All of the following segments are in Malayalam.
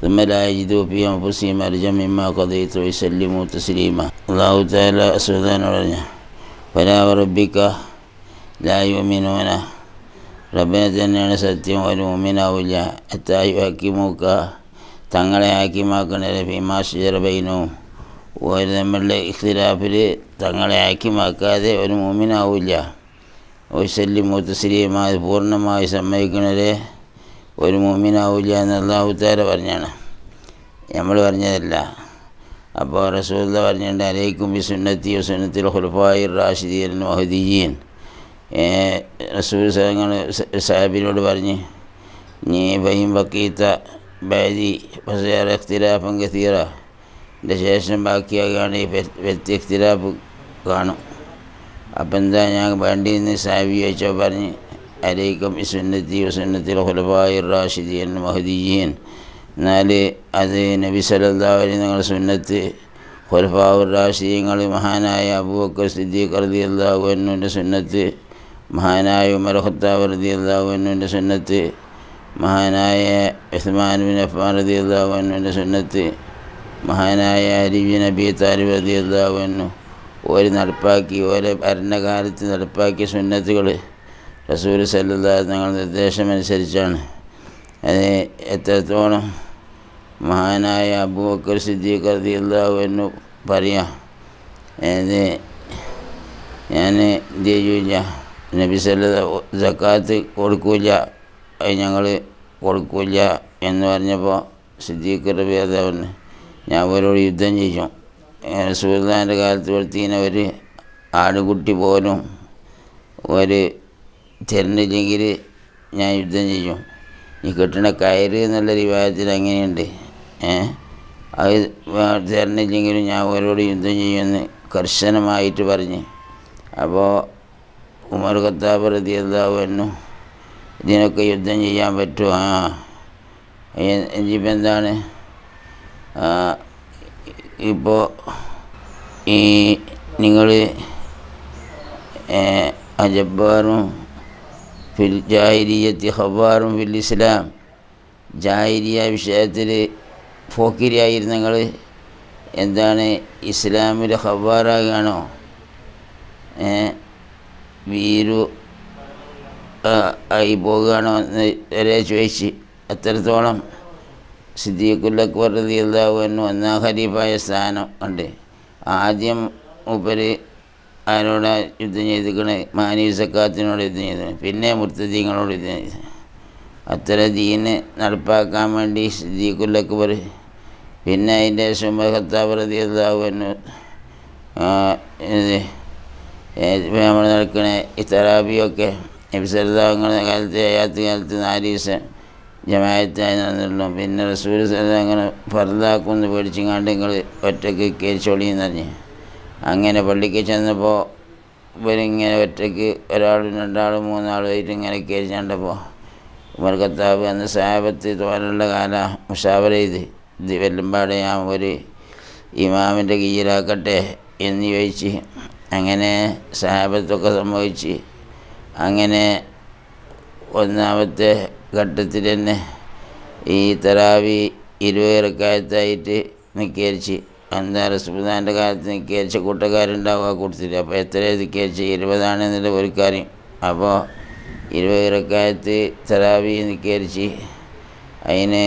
ثم لا يجدوا في أنفسهم أرجا مما قضيت ويسلموا تسليما الله تعالى سبحانه وتعالى فلا وربك لا يؤمنون റബ്ബിനെ തന്നെയാണ് സത്യം ഒരു മുമ്മിനാവില്ല എത്തായി ഹക്കിമൂക്ക തങ്ങളെ ഹാക്കിമാക്കണേ ഭീമാശരബൈനവും ഒരു തമ്മിലുള്ള ഇഖ്തിലാഫിൽ തങ്ങളെ ഹാക്കിമാക്കാതെ ഒരു മുമ്മിനാവില്ല ഒയ്സല്ലി മുത്തശ്രീയമായി പൂർണ്ണമായി സമ്മതിക്കണവരെ ഒരു മുമ്മിനാവില്ല എന്ന് അള്ളാഹുത്താര പറഞ്ഞാണ് നമ്മൾ പറഞ്ഞതല്ല അപ്പോൾ റസൂല്ല പറഞ്ഞിട്ടുണ്ട് അലൈക്കും ബി സുന്നത്തി സുന്നത്തിൽ ഹുൽഫായി റാഷിദീൻ മഹദീൻ റസൂൽ സഹങ്ങൾ സാഹിബിനോട് പറഞ്ഞ് നീ ബൈം ബക്കീത്ത ബൈദി ഫസേർ ഇഖ്തിലാഫൻ കത്തീറ എൻ്റെ ശേഷം ബാക്കിയാകാണ് ഈ വ്യക്തി ഇഖ്തിലാഫ് കാണും അപ്പം എന്താ ഞാൻ വേണ്ടി നിന്ന് സാഹിബി ചോദിച്ചോ പറഞ്ഞ് അലൈക്കും ഈ സുന്നത്തി സുന്നത്തിൽ ഹുലഫായി റാഷിദീൻ മഹദീൻ എന്നാൽ അത് നബി സല്ലാ അലി നിങ്ങളുടെ സുന്നത്ത് ഹുലഫാവുർ റാഷിദീങ്ങൾ മഹാനായ അബൂബക്കർ സിദ്ദീഖ് റതി അള്ളാഹു എന്നുൻ്റെ സുന്നത്ത് മഹാനായ ഉമർ ഖത്താബ് റതി അള്ളാഹു എന്നുൻ്റെ സുന്നത്ത് മഹാനായ ഉസ്മാൻ ബിൻ അഫ്മാൻ റതി അള്ളാഹു എന്നുൻ്റെ സുന്നത്ത് മഹാനായ അലിബിൻ നബി താലിബ് റതി അള്ളാഹു എന്നു ഒരു നടപ്പാക്കി ഓരോ ഭരണകാലത്ത് നടപ്പാക്കിയ സുന്നത്തുകൾ റസൂൽ സല്ലാ തങ്ങളുടെ നിർദ്ദേശമനുസരിച്ചാണ് അത് എത്രത്തോളം മഹാനായ അബൂബക്കർ സിദ്ദീഖ് റതി അള്ളാഹു എന്നു പറയാം അത് ഞാൻ എന്ത് ചെയ്യില്ല നബി സല്ല ജക്കാത്ത് കൊടുക്കില്ല അത് ഞങ്ങൾ കൊടുക്കില്ല എന്ന് പറഞ്ഞപ്പോൾ സിദ്ദീഖ് റബി പറഞ്ഞു ഞാൻ അവരോട് യുദ്ധം ചെയ്യും സുൽത്താൻ്റെ കാലത്ത് കൊടുത്തീനവർ ആടുകുട്ടി പോലും ഒരു തരുന്നില്ലെങ്കിൽ ഞാൻ യുദ്ധം ചെയ്യും ഈ കെട്ടണ കയറ് എന്നുള്ള വിവാഹത്തിൽ അങ്ങനെയുണ്ട് ഏ അത് തരുന്നില്ലെങ്കിലും ഞാൻ അവരോട് യുദ്ധം ചെയ്യുമെന്ന് കർശനമായിട്ട് പറഞ്ഞ് അപ്പോൾ ഉമർ ഖത്താബ് റതി അള്ളാഹുവന്നു ഇതിനൊക്കെ യുദ്ധം ചെയ്യാൻ പറ്റുമോ ആ ഇനിയിപ്പോൾ എന്താണ് ഇപ്പോൾ ഈ നിങ്ങൾ അജബ്ബാറും ഫിൽ ജാഹിരിയത്തി ഹബ്ബാറും ഫിൽ ഇസ്ലാം ജാഹിരിയ വിഷയത്തിൽ ഫോക്കിരിയായിരുന്നു നിങ്ങൾ എന്താണ് ഇസ്ലാമിൽ ഹബ്ബാറാകുകയാണോ വീരു ആയി പോകുകയാണോ എന്ന് വരെ ചോദിച്ച് അത്രത്തോളം സിദ്ദീഖുല്ലക്ക് വെറുതെ അള്ളാഹുവിന് ഒന്നാം ഖലീഫായ സ്ഥാനം ഉണ്ട് ആദ്യം മൂപ്പര് ആരോട് യുദ്ധം ചെയ്തിക്കണ് മാനീ സക്കാത്തിനോട് യുദ്ധം ചെയ്തു പിന്നെ മുർത്തദീങ്ങളോട് യുദ്ധം ചെയ്തു അത്ര ദീന് നടപ്പാക്കാൻ വേണ്ടി സിദ്ദീഖുല്ലക്ക് പറ പിന്നെ അതിൻ്റെ ശേഷം ഖത്താബ് റതി അള്ളാഹുവിന് നമ്മൾ നടക്കണ ഈ തറാബിയൊക്കെ നബിസല്ലാങ്ങളുടെ കാലത്ത് അയാത്ത കാലത്ത് നാല് ദിവസം ജമായത്തായി നടന്നിട്ടുള്ളൂ പിന്നെ റസൂൽ സല്ല അങ്ങനെ ഫർദാക്കുമെന്ന് പേടിച്ചിങ്ങാണ്ട് നിങ്ങൾ ഒറ്റയ്ക്ക് കയറിച്ചോളിയെന്ന് പറഞ്ഞ് അങ്ങനെ പള്ളിക്ക് ചെന്നപ്പോൾ ഇവരിങ്ങനെ ഒറ്റയ്ക്ക് ഒരാളും രണ്ടാളും മൂന്നാളും ആയിട്ട് ഇങ്ങനെ കയറി ചെണ്ടപ്പോൾ ഉമർ ഖത്താബ് അന്ന് സാഹബത്ത് തോലുള്ള കാല മുഷാവര ചെയ്ത് ഇത് വെല്ലുമ്പാടെ ഞാൻ ഒരു ഇമാമിൻ്റെ കീഴിലാക്കട്ടെ എന്ന് ചോദിച്ച് അങ്ങനെ സാഹബത്തൊക്കെ സംഭവിച്ച് അങ്ങനെ ഒന്നാമത്തെ ഘട്ടത്തിൽ തന്നെ ഈ തറാവി ഇരുപതിറക്കായത്തായിട്ട് നിൽക്കരിച്ച് എന്താ റസുദാൻ്റെ കാലത്ത് നിൽക്കരിച്ച കൂട്ടക്കാരുണ്ടാവുക കൂട്ടത്തിൽ അപ്പോൾ എത്ര നിൽക്കരിച്ച് ഇരുപതാണെന്നുള്ള ഒരു കാര്യം അപ്പോൾ ഇരുപതിറക്കായത്ത് തറാവി നിൽക്കരിച്ച് അതിന്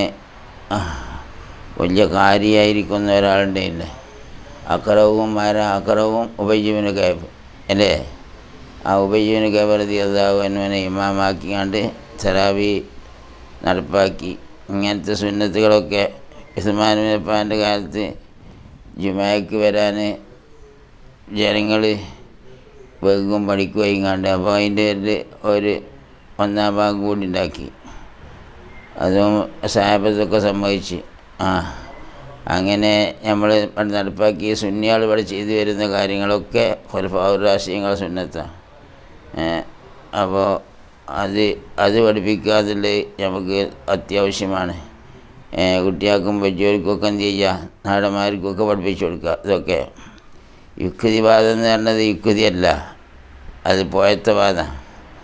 വലിയ കാര്യമായിരിക്കുന്ന ഒരാളുണ്ടായില്ലേ അക്കറവും മാര അക്കറവും ഉപജീവന കയപ്പ് അല്ലേ ആ ഉപജീവന കയപ്പറതി അള്ളാഹുവിനെ ഇമാമാക്കിയാണ്ട് തറാവി നടപ്പാക്കി ഇങ്ങനത്തെ സുന്നത്തുകളൊക്കെ ഉസ്മാനുപ്പാൻ്റെ കാലത്ത് ജുമായ്ക്ക് വരാൻ ജനങ്ങൾ വെകും പഠിക്കുകയും കണ്ട് അപ്പോൾ അതിൻ്റെ പേരിൽ ഒരു ഒന്നാം ഭാഗം കൂടി ഉണ്ടാക്കി അതും സാഹബത്തൊക്കെ സമ്മതിച്ച് ആ അങ്ങനെ നമ്മൾ നടപ്പാക്കിയ സുന്നിയാൾ ഇവിടെ ചെയ്തു വരുന്ന കാര്യങ്ങളൊക്കെ ഖുൽഫാവുർ രാഷ്ട്രീയങ്ങൾ സുന്നത്താണ് അപ്പോൾ അത് അത് പഠിപ്പിക്കാതുള്ളത് നമുക്ക് അത്യാവശ്യമാണ് കുട്ടികൾക്കും വലിയവർക്കൊക്കെ എന്ത് ചെയ്യുക നാടന്മാർക്കൊക്കെ പഠിപ്പിച്ചു കൊടുക്കുക ഇതൊക്കെ യുക്തിവാദം എന്ന് പറഞ്ഞത് യുക്തിയല്ല അത് പോയത്തെ വാദം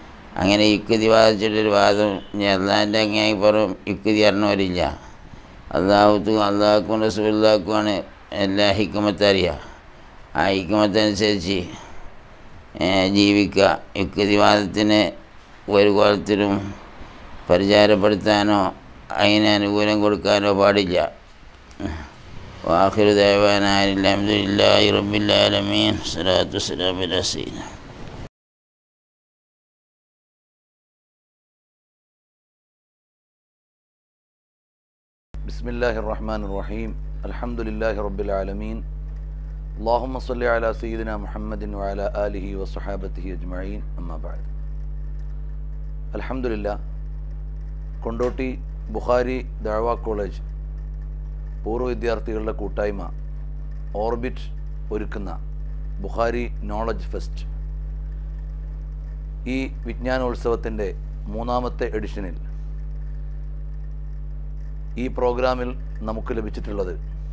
അങ്ങനെ യുക്തി വാദിച്ചിട്ടൊരു വാദം അള്ളാൻ്റെ അങ്ങേപ്പുറം യുക്തി അറിഞ്ഞവരില്ല അള്ളാഹുത്തും അള്ളാഹ്ക്കും റസൂല്ലാക്കുമാണ് എല്ലാ ഹിക്കുമത്ത് അറിയുക ആ ഹിക്കുമത്തനുസരിച്ച് ജീവിക്കുക യുക്തിവാദത്തിന് ഒരു കോലത്തിലും പരിചാരപ്പെടുത്താനോ അതിന് അനുകൂലം കൊടുക്കാനോ പാടില്ല വാഹിർ ദേവാനായ അലഹമുല്ലാഹി റബ്ബില്ലാലമീൻ സ്വലാത്തു വസ്സലാമു അലാ സയ്യിദിന بسم الله الرحمن الرحيم الحمد لله رب العالمين اللهم صل على سيدنا محمد وعلى آله وصحابته أجمعين أما بعد الحمد لله കൊണ്ടോട്ടി ബുഖാരി ദഴവ കോളേജ് പൂർവ്വ വിദ്യാർത്ഥികളുടെ കൂട്ടായ്മ ഓർബിറ്റ് ഒരുക്കുന്ന ബുഖാരി നോളജ് ഫെസ്റ്റ് ഈ വിജ്ഞാനോത്സവത്തിൻ്റെ മൂന്നാമത്തെ എഡിഷനിൽ ഈ പ്രോഗ്രാമിൽ നമുക്ക് ലഭിച്ചിട്ടുള്ളത്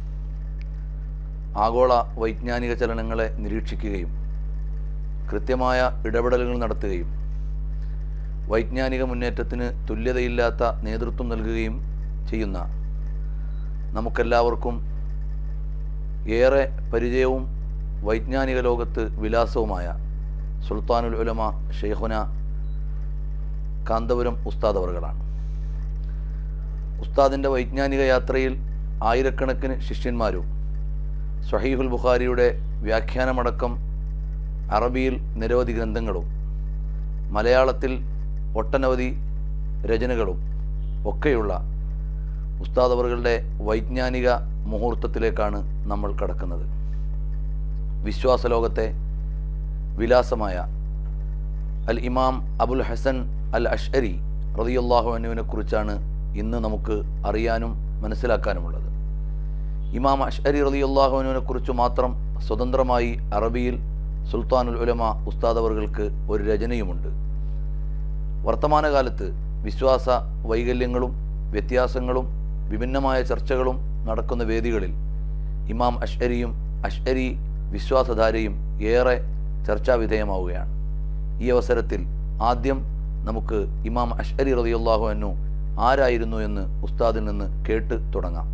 ആഗോള വൈജ്ഞാനിക ചലനങ്ങളെ നിരീക്ഷിക്കുകയും കൃത്യമായ ഇടപെടലുകൾ നടത്തുകയും വൈജ്ഞാനിക മുന്നേറ്റത്തിന് തുല്യതയില്ലാത്ത നേതൃത്വം നൽകുകയും ചെയ്യുന്ന നമുക്കെല്ലാവർക്കും ഏറെ പരിചയവും വൈജ്ഞാനിക ലോകത്ത് വിലാസവുമായ സുൽത്താനുൽ ഉലമ ഷെയ്ഖുന കാന്തപുരം ഉസ്താദ് അവറുകളാണ് ഉസ്താദിൻ്റെ വൈജ്ഞാനിക യാത്രയിൽ ആയിരക്കണക്കിന് ശിഷ്യന്മാരും സ്വഹീഹുൽ ബുഖാരിയുടെ വ്യാഖ്യാനമടക്കം അറബിയിൽ നിരവധി ഗ്രന്ഥങ്ങളും മലയാളത്തിൽ ഒട്ടനവധി രചനകളും ഒക്കെയുള്ള ഉസ്താദ് അവറുകളുടെ വൈജ്ഞാനിക മുഹൂർത്തത്തിലേക്കാണ് നമ്മൾ കടക്കുന്നത് വിശ്വാസലോകത്തെ വിലാസമായ അൽ ഇമാം അബുൽ ഹസൻ അൽ അഷ്അരി റതിയല്ലാഹു അനുവിനെ കുറിച്ചാണ് ഇന്ന് നമുക്ക് അറിയാനും മനസ്സിലാക്കാനുമുള്ളത് ഇമാം അഷ്അരി റളിയല്ലാഹു അൻഹുവിനെ കുറിച്ച് മാത്രം സ്വതന്ത്രമായി അറബിയിൽ സുൽത്താനുൽ ഉലമ ഉസ്താദ് അവറുകൾക്ക് ഒരു രചനയുമുണ്ട് വർത്തമാനകാലത്ത് വിശ്വാസ വൈകല്യങ്ങളും വ്യത്യാസങ്ങളും വിഭിന്നമായ ചർച്ചകളും നടക്കുന്ന വേദികളിൽ ഇമാം അഷ്അരിയും അഷ്അരി വിശ്വാസധാരയും ഏറെ ചർച്ചാവിധേയമാവുകയാണ് ഈ അവസരത്തിൽ ആദ്യം നമുക്ക് ഇമാം അഷ്അരി റളിയല്ലാഹു അൻഹു ആരായിരുന്നു എന്ന് ഉസ്താദിൽ നിന്ന് കേട്ട് തുടങ്ങാം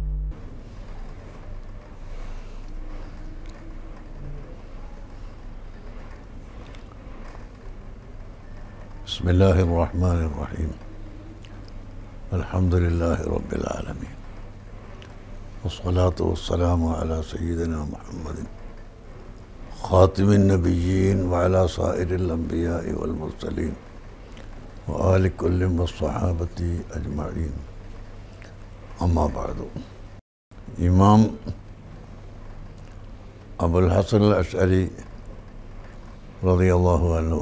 بسم الله الرحمن الرحيم الحمد لله رب العالمين والصلاة والسلام على سيدنا محمد خاتم النبيين وعلى سائر الأنبياء والمرسلين وآل كل والصحابة أجمعين أما بعد إمام أبو الحسن الأشعري رضي الله عنه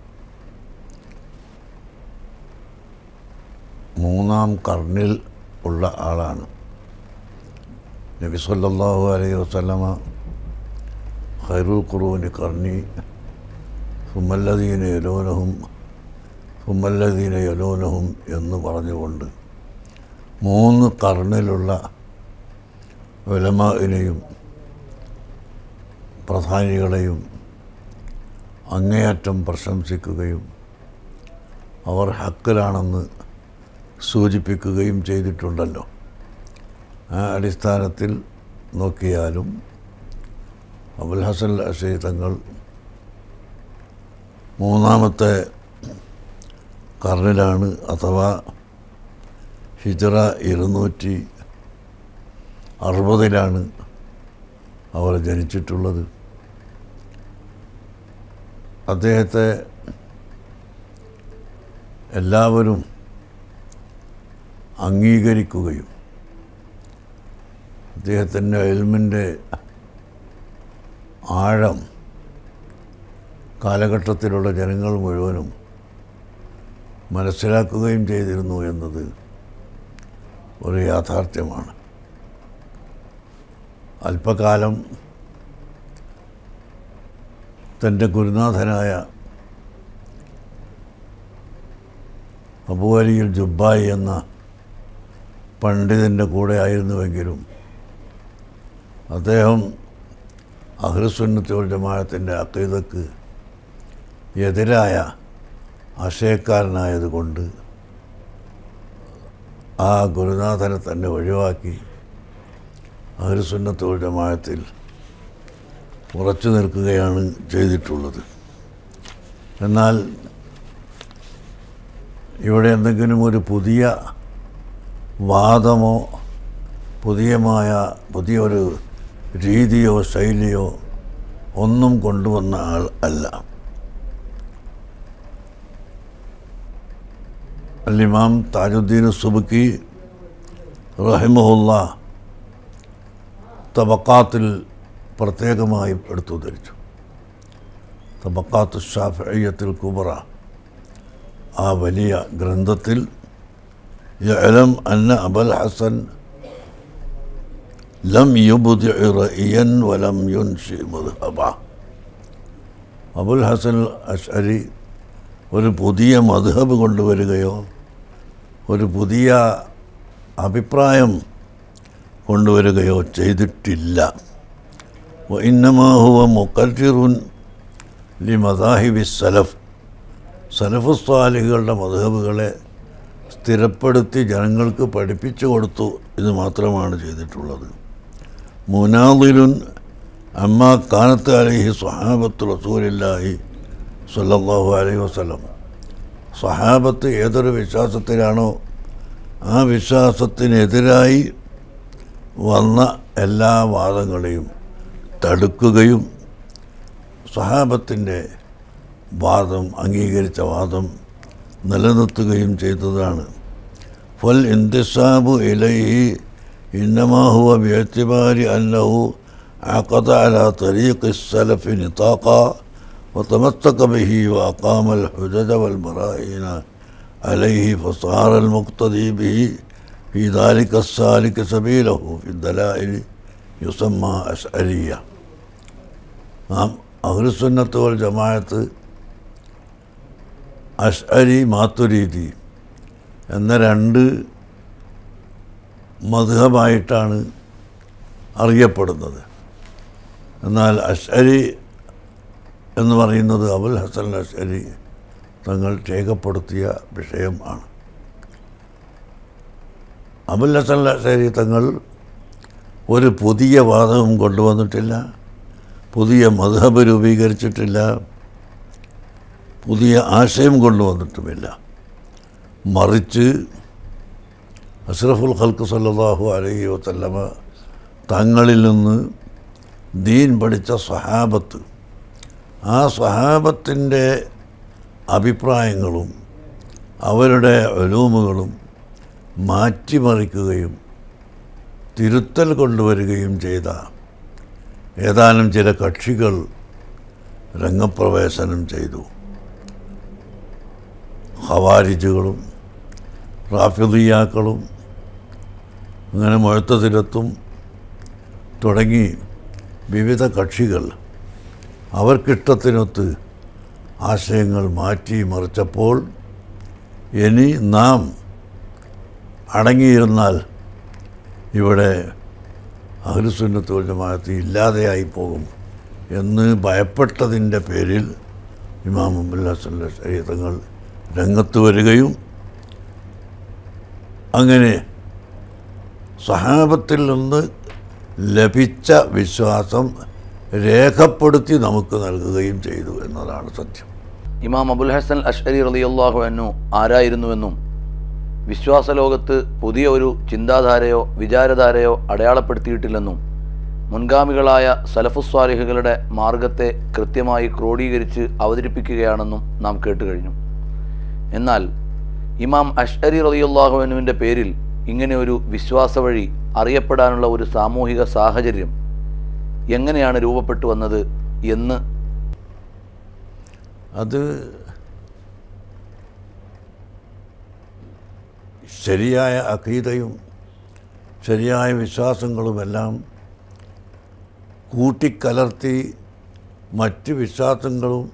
മൂന്നാം കർണിൽ ഉള്ള ആളാണ് നബി സല്ലല്ലാഹു അലൈഹി വസല്ലമ ഖൈറുൽ ഖുറൂനി കർണി സുമല്ലദീന യലൂനഹും സുമല്ലദീന യലൂനഹും എന്ന് പറഞ്ഞുകൊണ്ട് മൂന്ന് കർണിലുള്ള ഉലമാവിനെയും പ്രധാനികളെയും അങ്ങേയറ്റം പ്രശംസിക്കുകയും അവർ ഹക്കിലാണെന്ന് സൂചിപ്പിക്കുകയും ചെയ്തിട്ടുണ്ടല്ലോ ആ അടിസ്ഥാനത്തിൽ നോക്കിയാലും അബുൽ ഹസൻ അഷൈ തങ്ങൾ മൂന്നാമത്തെ കർണിലാണ് അഥവാ ഹിജറ ഇരുന്നൂറ്റി അറുപതിലാണ് അവർ ജനിച്ചിട്ടുള്ളത് അദ്ദേഹത്തെ എല്ലാവരും അംഗീകരിക്കുകയും അദ്ദേഹത്തിൻ്റെ എൽമിൻ്റെ ആഴം കാലഘട്ടത്തിലുള്ള ജനങ്ങൾ മുഴുവനും മനസ്സിലാക്കുകയും ചെയ്തിരുന്നു എന്നത് ഒരു യാഥാർത്ഥ്യമാണ് അല്പകാലം തൻ്റെ ഗുരുനാഥനായ അബുവലിയിൽ ജുബായി എന്ന പണ്ഡിതൻ്റെ കൂടെ ആയിരുന്നുവെങ്കിലും അദ്ദേഹം അഹ്ലുസുന്നത്തോൾ ജമാഅത്തിൻ്റെ അക്കീതക്ക് എതിരായ ആശയക്കാരനായതുകൊണ്ട് ആ ഗുരുനാഥനെ തന്നെ ഒഴിവാക്കി അഹ്ലുസുന്നത്ത് വൽ ജമാഅത്തിൽ ഉറച്ചു നിൽക്കുകയാണ് ചെയ്തിട്ടുള്ളത് എന്നാൽ ഇവിടെ എന്തെങ്കിലും ഒരു പുതിയ വാദമോ പുതിയമായ പുതിയൊരു രീതിയോ ശൈലിയോ ഒന്നും കൊണ്ടുവന്ന ആൾ അല്ല അല്ലിമാം താജുദ്ദീൻ സുബുക്കി റഹിമഹുല്ല തബക്കാത്തിൽ പ്രത്യേകമായി എടുത്തു ധരിച്ചു തബക്കാത്ത് ഷാഫിയത്തിൽ കുബറ ആ വലിയ ഗ്രന്ഥത്തിൽ യഅലം അന്ന അബൽ ഹസൻ ലം യുബ്ദി റഇയൻ വലം യുൻഷി മദ്ഹബ അബുൽ ഹസൻ അഷ്അരി ഒരു പുതിയ മദ്ഹബ് കൊണ്ടുവരികയോ ഒരു പുതിയ അഭിപ്രായം കൊണ്ടുവരികയോ ചെയ്തിട്ടില്ല ഇന്നമാ ഹുവ മുക്കറ്റിറുൻ ലി മദാഹിബി സലഫ് സലഫ് സ്വാലികളുടെ മധുഹബുകളെ സ്ഥിരപ്പെടുത്തി ജനങ്ങൾക്ക് പഠിപ്പിച്ചു കൊടുത്തു ഇത് മാത്രമാണ് ചെയ്തിട്ടുള്ളത് മുനാദിലുൻ അമ്മ കാനത്ത് അലഹി സ്വഹാബത്ത് റസൂലില്ലാഹി സല്ലല്ലാഹു അലൈഹി വസല്ലം സ്വഹാബത്ത് ഏതൊരു വിശ്വാസത്തിലാണോ ആ വിശ്വാസത്തിനെതിരായി വന്ന എല്ലാ വാദങ്ങളെയും തടുക്കുകയും സ്വഹാബത്തിൻ്റെ വാദം അംഗീകരിച്ച വാദം നിലനിർത്തുകയും ചെയ്തതാണ് ഫൽ ഇന്തിസാബു ഇലൈഹി ഇന്നമാഹുവ ബിഅത്തിബാരി അന്നഹു عقد على طريق السلف نطاقا وتمسك به وأقام الحجج والبراهين عليه فصار المقتدي به في ذلك السالك سبيله في الدلائل يسمى أشعرية നാം അഹ്ലുസുന്നത്ത് വൽ ജമാഅത്ത് അഷ്അരി മാത്തുരീതി എന്ന രണ്ട് മധുഹമായിട്ടാണ് അറിയപ്പെടുന്നത് എന്നാൽ അഷ്അരി എന്ന് പറയുന്നത് അബുൽ ഹസൻ അഷ്അരി തങ്ങൾ രേഖപ്പെടുത്തിയ വിഷയം ആണ് അബുൽ ഹസൻ അഷ്അരി തങ്ങൾ ഒരു പുതിയ വാദവും കൊണ്ടുവന്നിട്ടില്ല പുതിയ മധുഹബ് രൂപീകരിച്ചിട്ടില്ല പുതിയ ആശയം കൊണ്ടുവന്നിട്ടുമില്ല മറിച്ച് അഷ്റഫുൽ ഖൽക്ക് സല്ലല്ലാഹു അലൈഹി വസല്ലമ തങ്ങളിൽ നിന്ന് ദീൻ പഠിച്ച സ്വഹാബത്ത് ആ സ്വഹാബത്തിൻ്റെ അഭിപ്രായങ്ങളും അവരുടെ ഒലൂമുകളും മാറ്റിമറിക്കുകയും തിരുത്തൽ കൊണ്ടുവരികയും ചെയ്ത ഏതാനും ചില കക്ഷികൾ രംഗപ്രവേശനം ചെയ്തു ഹവാരിജുകളും റാഫിദിയാക്കളും അങ്ങനെ മുഴത്തതിരത്തും തുടങ്ങി വിവിധ കക്ഷികൾ അവർക്കിഷ്ടത്തിനൊത്ത് ആശയങ്ങൾ മാറ്റി മറിച്ചപ്പോൾ ഇനി നാം അടങ്ങിയിരുന്നാൽ ഇവിടെ അഹ്ലുസുന്നത്ത് ജമാഅത്ത് ഇല്ലാതെയായി പോകും എന്ന് ഭയപ്പെട്ടതിൻ്റെ പേരിൽ ഇമാം അബ്ദുൽ ഹസൻ ശരീരങ്ങൾ രംഗത്ത് വരികയും അങ്ങനെ സഹാബത്തിൽ നിന്ന് ലഭിച്ച വിശ്വാസം രേഖപ്പെടുത്തി നമുക്ക് നൽകുകയും ചെയ്തു എന്നതാണ് സത്യം ഇമാം അബുൽ ഹസൻ അഷ്അരി റളിയല്ലാഹു അൻഹു ആരായിരുന്നുവെന്നും വിശ്വാസലോകത്ത് പുതിയ ഒരു ചിന്താധാരയോ വിചാരധാരയോ അടയാളപ്പെടുത്തിയിട്ടില്ലെന്നും മുൻഗാമികളായ സലഫുസ്വാലിഹുകളുടെ മാർഗത്തെ കൃത്യമായി ക്രോഡീകരിച്ച് അവതരിപ്പിക്കുകയാണെന്നും നാം കേട്ടുകഴിഞ്ഞു എന്നാൽ ഇമാം അഷ്അരി റളിയല്ലാഹു അൻഹുവിൻ്റെ പേരിൽ ഇങ്ങനെ ഒരു വിശ്വാസ വഴി അറിയപ്പെടാനുള്ള ഒരു സാമൂഹിക സാഹചര്യം എങ്ങനെയാണ് രൂപപ്പെട്ടു വന്നത് എന്ന് അത് ശരിയായ അഖീദയും ശരിയായ വിശ്വാസങ്ങളുമെല്ലാം കൂട്ടിക്കലർത്തി മറ്റ് വിശ്വാസങ്ങളും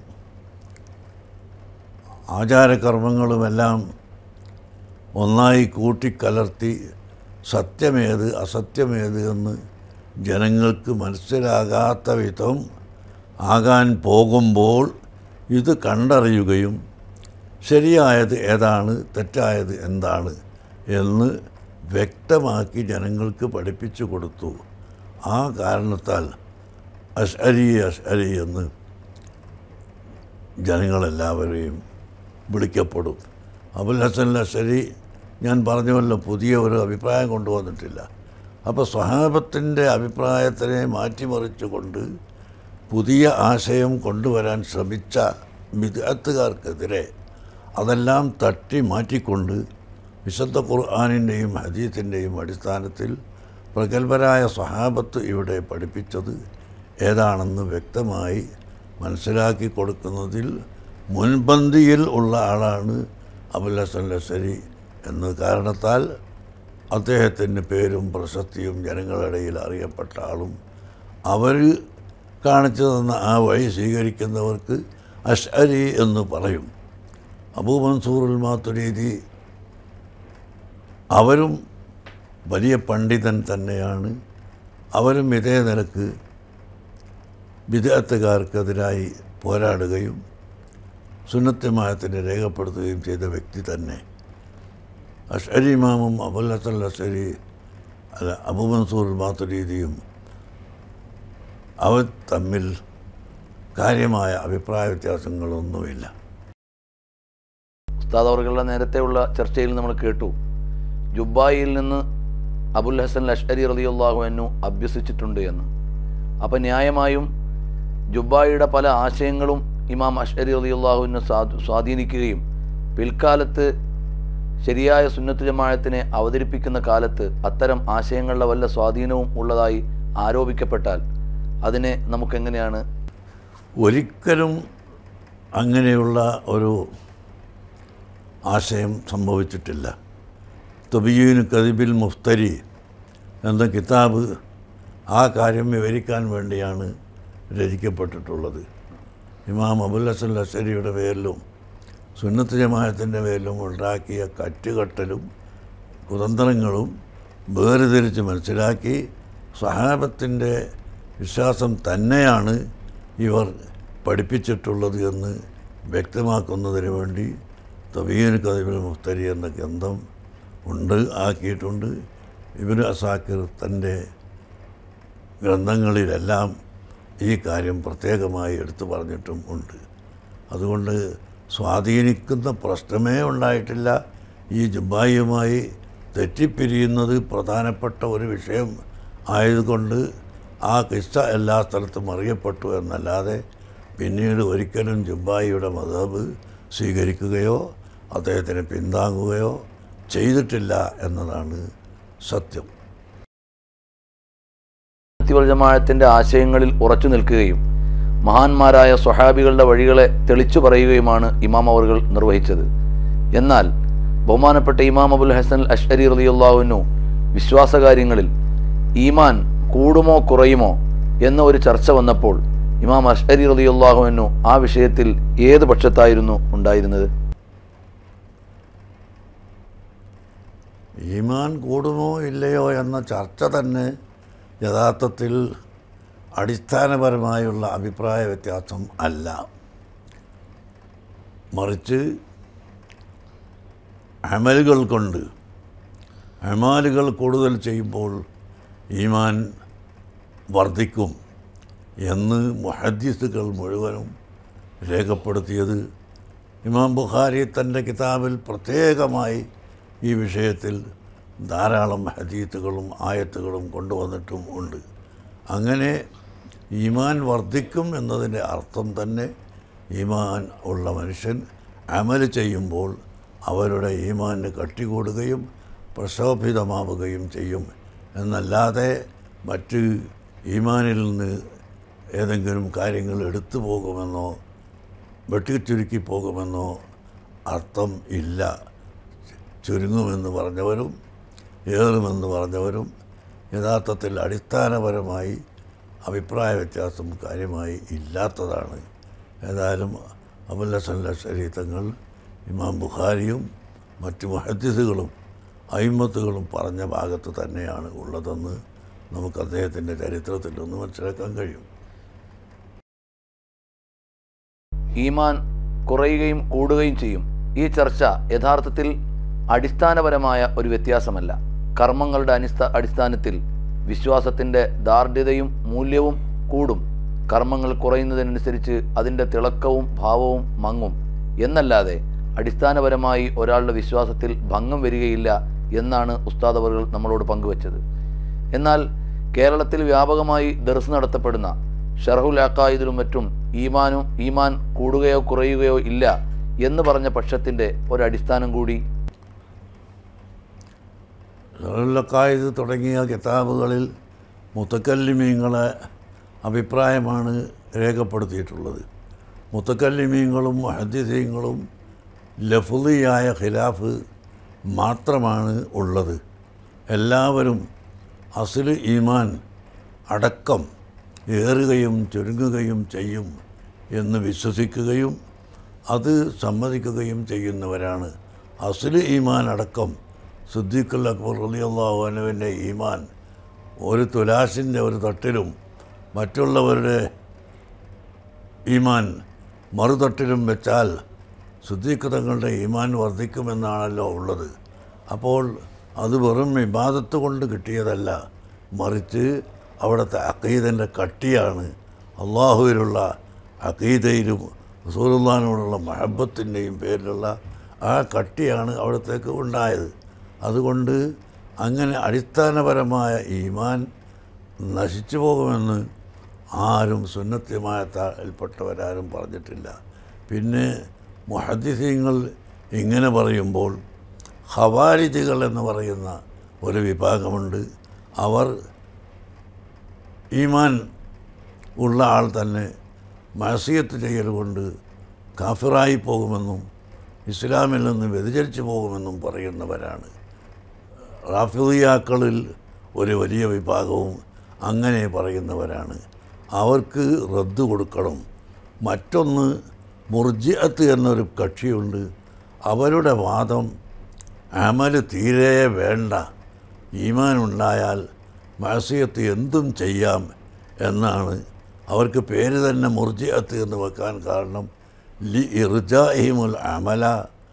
ആചാരകർമ്മങ്ങളുമെല്ലാം ഒന്നായി കൂട്ടിക്കലർത്തി സത്യമേത് അസത്യമേത് എന്ന് ജനങ്ങൾക്ക് മനസ്സിലാകാത്ത വിധം ആകാൻ പോകുമ്പോൾ ഇത് കണ്ടറിയുകയും ശരിയായത് ഏതാണ് തെറ്റായത് എന്താണ് എന്ന് വ്യക്തമാക്കി ജനങ്ങൾക്ക് പഠിപ്പിച്ചു കൊടുത്തു ആ കാരണത്താൽ അഷ്അരി അഷ്അരി എന്ന് ജനങ്ങളെല്ലാവരെയും വിളിക്കപ്പെടും അബുൽ ഹസൻ അഷരി ഞാൻ പറഞ്ഞുവല്ലോ പുതിയ ഒരു അഭിപ്രായം കൊണ്ടുവന്നിട്ടില്ല അപ്പോൾ സ്വഹാബത്തിൻ്റെ അഭിപ്രായത്തിനെ മാറ്റിമറിച്ചുകൊണ്ട് പുതിയ ആശയം കൊണ്ടുവരാൻ ശ്രമിച്ച വിദഗ്ധക്കാർക്കെതിരെ അതെല്ലാം തട്ടി മാറ്റിക്കൊണ്ട് വിശുദ്ധ ഖുർആാനിൻ്റെയും ഹദീത്തിൻ്റെയും അടിസ്ഥാനത്തിൽ പ്രഗത്ഭരായ സ്വഹാബത്ത് ഇവിടെ പഠിപ്പിച്ചത് ഏതാണെന്ന് വ്യക്തമായി മനസ്സിലാക്കി കൊടുക്കുന്നതിൽ മുൻപന്തിയിൽ ഉള്ള ആളാണ് അബുൽ ഹസൻ ലസരി എന്ന കാരണത്താൽ അദ്ദേഹത്തിൻ്റെ പേരും പ്രശസ്തിയും ജനങ്ങളിടയിൽ അറിയപ്പെട്ട ആളും അവർ കാണിച്ചു തന്ന ആ വഴി സ്വീകരിക്കുന്നവർക്ക് അഷ്അരി എന്ന് പറയും അബൂ മൻസൂറുൽ മാത്തുരീതി അവരും വലിയ പണ്ഡിതൻ തന്നെയാണ് അവരും ഇതേ നിലക്ക് വിദഗ്ധക്കാർക്കെതിരായി പോരാടുകയും സുന്നത്യമായത്തിനെ രേഖപ്പെടുത്തുകയും ചെയ്ത വ്യക്തി തന്നെ അഷരി ഇമാമും അബുൽ ഹസൻ അഷരി അല്ല അബു മൻസൂർ മാത്തുരീതിയും അവർ തമ്മിൽ കാര്യമായ അഭിപ്രായ വ്യത്യാസങ്ങളൊന്നുമില്ല ഉസ്താദ് അവർകളുടെ നേരത്തെയുള്ള ചർച്ചയിൽ നമ്മൾ കേട്ടു ജുബായിൽ നിന്ന് അബുൽ ഹസൻ ലഷ്കരി റളിയല്ലാഹു അന്നു അഭ്യസിച്ചിട്ടുണ്ട് എന്ന് അപ്പം ന്യായമായും ജുബായിയുടെ പല ആശയങ്ങളും ഇമാം അഷ്അരി റളിയല്ലാഹുവിനെ സ്വാധീനിക്കുകയും പിൽക്കാലത്ത് ശരിയായ സുന്നത്ത് ജമാഅത്തിനെ അവതരിപ്പിക്കുന്ന കാലത്ത് അത്തരം ആശയങ്ങളുടെ വല്ല സ്വാധീനവും ഉള്ളതായി ആരോപിക്കപ്പെട്ടാൽ അതിനെ നമുക്കെങ്ങനെയാണ് ഒരിക്കലും അങ്ങനെയുള്ള ഒരു ആശയം സംഭവിച്ചിട്ടില്ല തൊബിയൂന് കദിബിൽ മുഫ്തരി എന്ന കിതാബ് ആ കാര്യം വിവരിക്കാൻ വേണ്ടിയാണ് രചിക്കപ്പെട്ടിട്ടുള്ളത് ഇമാം അബുൽ ഹസൻ അസരിയുടെ പേരിലും സുന്നത്ത് ജമാഅത്തിൻ്റെ പേരിലും ഉണ്ടാക്കിയ കറ്റുകെട്ടലും കുതന്ത്രങ്ങളും വേർതിരിച്ച് മനസ്സിലാക്കി സഹാബത്തിൻ്റെ വിശ്വാസം തന്നെയാണ് ഇവർ പഠിപ്പിച്ചിട്ടുള്ളത് എന്ന് വ്യക്തമാക്കുന്നതിന് വേണ്ടി തബീൻ കദിബിൽ മുഫ്തരി എന്ന ഗ്രന്ഥം ഉണ്ട് ആക്കിയിട്ടുണ്ട് ഇബിൻ അസാക്കിർ തൻ്റെ ഗ്രന്ഥങ്ങളിലെല്ലാം ഈ കാര്യം പ്രത്യേകമായി എടുത്തു പറഞ്ഞിട്ടും ഉണ്ട് അതുകൊണ്ട് സ്വാധീനിക്കുന്ന പ്രശ്നമേ ഉണ്ടായിട്ടില്ല ഈ ജുബായിയുമായി തെറ്റിപ്പിരിയുന്നത് പ്രധാനപ്പെട്ട ഒരു വിഷയം ആയതുകൊണ്ട് ആ കിസ്സ എല്ലാ സ്ഥലത്തും അറിയപ്പെട്ടു എന്നല്ലാതെ പിന്നീട് ഒരിക്കലും ജുബായിയുടെ മതബ് സ്വീകരിക്കുകയോ അദ്ദേഹത്തിനെ പിന്താങ്ങുകയോ ചെയ്തിട്ടില്ല എന്നതാണ് സത്യം വൽ ജമാഅത്തിന്റെ ആശയങ്ങളിൽ ഉറച്ചു നിൽക്കുകയും മഹാന്മാരായ സ്വഹാബികളുടെ വഴികളെ തെളിച്ചു പറയുകയുമാണ് ഇമാം അവർകൾ നിർവഹിച്ചത് എന്നാൽ ബഹുമാനപ്പെട്ട ഇമാം അബുൽ ഹസൻ അഷ്അരി റളിയല്ലാഹുവിനു വിശ്വാസകാര്യങ്ങളിൽ ഈമാൻ കൂടുമോ കുറയുമോ എന്ന ഒരു ചർച്ച വന്നപ്പോൾ ഇമാം അഷ്അരി റളിയല്ലാഹുവിനു ആ വിഷയത്തിൽ ഏത് പക്ഷത്തായിരുന്നു ഉണ്ടായിരുന്നത് ഈമാൻ കൂടുമോ ഇല്ലയോ എന്ന ചർച്ച തന്നെ യഥാർത്ഥത്തിൽ അടിസ്ഥാനപരമായുള്ള അഭിപ്രായ വ്യത്യാസം അല്ല മറിച്ച് അമലുകൾ കൊണ്ട് അമാലുകൾ കൂടുതൽ ചെയ്യുമ്പോൾ ഈമാൻ വർദ്ധിക്കും എന്ന് മുഹദ്ദിസുകൾ മുഴുവനും രേഖപ്പെടുത്തിയത് ഇമാം ബുഖാരി തൻ്റെ കിതാബിൽ പ്രത്യേകമായി ഈ വിഷയത്തിൽ ധാരാളം ഹദീത്തുകളും ആയത്തുകളും കൊണ്ടുവന്നിട്ടും ഉണ്ട് അങ്ങനെ ഈമാൻ വർദ്ധിക്കും എന്നതിൻ്റെ അർത്ഥം തന്നെ ഈമാൻ ഉള്ള മനുഷ്യൻ അമൽ ചെയ്യുമ്പോൾ അവരുടെ ഈമാന് കട്ടികൂടുകയും പ്രശോഭിതമാവുകയും ചെയ്യും എന്നല്ലാതെ മറ്റ് ഈമാനിൽ നിന്ന് ഏതെങ്കിലും കാര്യങ്ങൾ എടുത്തു പോകുമെന്നോ വെട്ടിച്ചുരുക്കി പോകുമെന്നോ അർത്ഥം ഇല്ല ചുരുങ്ങുമെന്ന് പറഞ്ഞവരും ഏറുമെന്ന് പറഞ്ഞവരും യഥാർത്ഥത്തിൽ അടിസ്ഥാനപരമായി അഭിപ്രായ വ്യത്യാസം കാര്യമായി ഇല്ലാത്തതാണ് ഏതായാലും അബുൽ ഹസൻ ലഷരി തങ്ങൾ ഇമാം ബുഖാരിയും മറ്റു മുഹദ്ദിസുകളും അയിമത്തുകളും പറഞ്ഞ ഭാഗത്ത് തന്നെയാണ് ഉള്ളതെന്ന് നമുക്ക് അദ്ദേഹത്തിൻ്റെ ചരിത്രത്തിൽ ഒന്ന് മനസ്സിലാക്കാൻ കഴിയും ഈമാൻ കുറയുകയും കൂടുകയും ചെയ്യും ഈ ചർച്ച യഥാർത്ഥത്തിൽ അടിസ്ഥാനപരമായ ഒരു വ്യത്യാസമല്ല കർമ്മങ്ങളുടെ അനിസ്ഥ അടിസ്ഥാനത്തിൽ വിശ്വാസത്തിൻ്റെ ദാർഢ്യതയും മൂല്യവും കൂടും കർമ്മങ്ങൾ കുറയുന്നതിനനുസരിച്ച് അതിൻ്റെ തിളക്കവും ഭാവവും മങ്ങും എന്നല്ലാതെ അടിസ്ഥാനപരമായി ഒരാളുടെ വിശ്വാസത്തിൽ ഭംഗം വരികയില്ല എന്നാണ് ഉസ്താദ് അവർ നമ്മളോട് പങ്കുവച്ചത് എന്നാൽ കേരളത്തിൽ വ്യാപകമായി ദർസ് നടത്തപ്പെടുന്ന ഷർഹുൽ അക്കായിദിലും മറ്റും ഈമാനും ഈമാൻ കൂടുകയോ കുറയുകയോ ഇല്ല എന്ന് പറഞ്ഞ പക്ഷത്തിൻ്റെ ഒരടിസ്ഥാനം കൂടി ഷറുല്ലക്കായത് തുടങ്ങിയ കിതാബുകളിൽ മുത്തക്കല്ലിമീങ്ങളെ അഭിപ്രായമാണ് രേഖപ്പെടുത്തിയിട്ടുള്ളത് മുത്തക്കല്ലിമീങ്ങളും ഹദ്യസീങ്ങളും ലഫുലിയായ ഖിലാഫ് മാത്രമാണ് ഉള്ളത് എല്ലാവരും അസിൽ ഈമാൻ അടക്കം ഏറുകയും ചുരുങ്ങുകയും ചെയ്യും എന്ന് വിശ്വസിക്കുകയും അത് സമ്മതിക്കുകയും ചെയ്യുന്നവരാണ് അസിൽ ഈമാൻ അടക്കം സുദ്ദീഖുൽ അക്ബർ റളിയല്ലാഹു അൻഹുവിൻ്റെ ഈമാൻ ഒരു തുലാസിൻ്റെ ഒരു തട്ടിലും മറ്റുള്ളവരുടെ ഈമാൻ മറുതട്ടിലും വെച്ചാൽ സുദ്ദീഖ് തങ്ങളുടെ ഈമാൻ വർദ്ധിക്കുമെന്നാണല്ലോ ഉള്ളത് അപ്പോൾ അത് വെറും വിവാദത്ത് കൊണ്ട് കിട്ടിയതല്ല മറിച്ച് അവിടുത്തെ അക്കീദൻ്റെ കട്ടിയാണ് അള്ളാഹുവിലുള്ള അക്കീദയിലും റസൂലുള്ളാഹിനോടുള്ള മഹബത്തിൻ്റെയും പേരിലുള്ള ആ കട്ടിയാണ് അവിടത്തേക്ക് ഉണ്ടായത് അതുകൊണ്ട് അങ്ങനെ അടിസ്ഥാനപരമായ ഈമാൻ നശിച്ചു പോകുമെന്ന് ആരും സുന്നത്യമായത്തിൽപ്പെട്ടവരാരും പറഞ്ഞിട്ടില്ല പിന്നെ മുഹദ്ദിസീങ്ങൾ ഇങ്ങനെ പറയുമ്പോൾ ഹവാരിജികൾ എന്ന് പറയുന്ന ഒരു വിഭാഗമുണ്ട് അവർ ഈമാൻ ഉള്ള ആൾ തന്നെ മസിയത്ത് ചെയ്യൽ കൊണ്ട് കാഫിറായി പോകുമെന്നും ഇസ്ലാമിൽ നിന്ന് വ്യതിചരിച്ചു പോകുമെന്നും പറയുന്നവരാണ് റാഫിയാക്കളിൽ ഒരു വലിയ വിഭാഗവും അങ്ങനെ പറയുന്നവരാണ് അവർക്ക് റദ്ദ് കൊടുക്കണം മറ്റൊന്ന് മുർജിഅത്ത് എന്നൊരു കക്ഷിയുണ്ട് അവരുടെ വാദം അമൽ തീരെ വേണ്ട ഈമാൻ ഉണ്ടായാൽ മാസിയത്ത് എന്തും ചെയ്യാം എന്നാണ് അവർക്ക് പേര് തന്നെ മുർജിഅത്ത് എന്ന് വെക്കാൻ കാരണം ലി ഇർജാഹിമുൽ അമല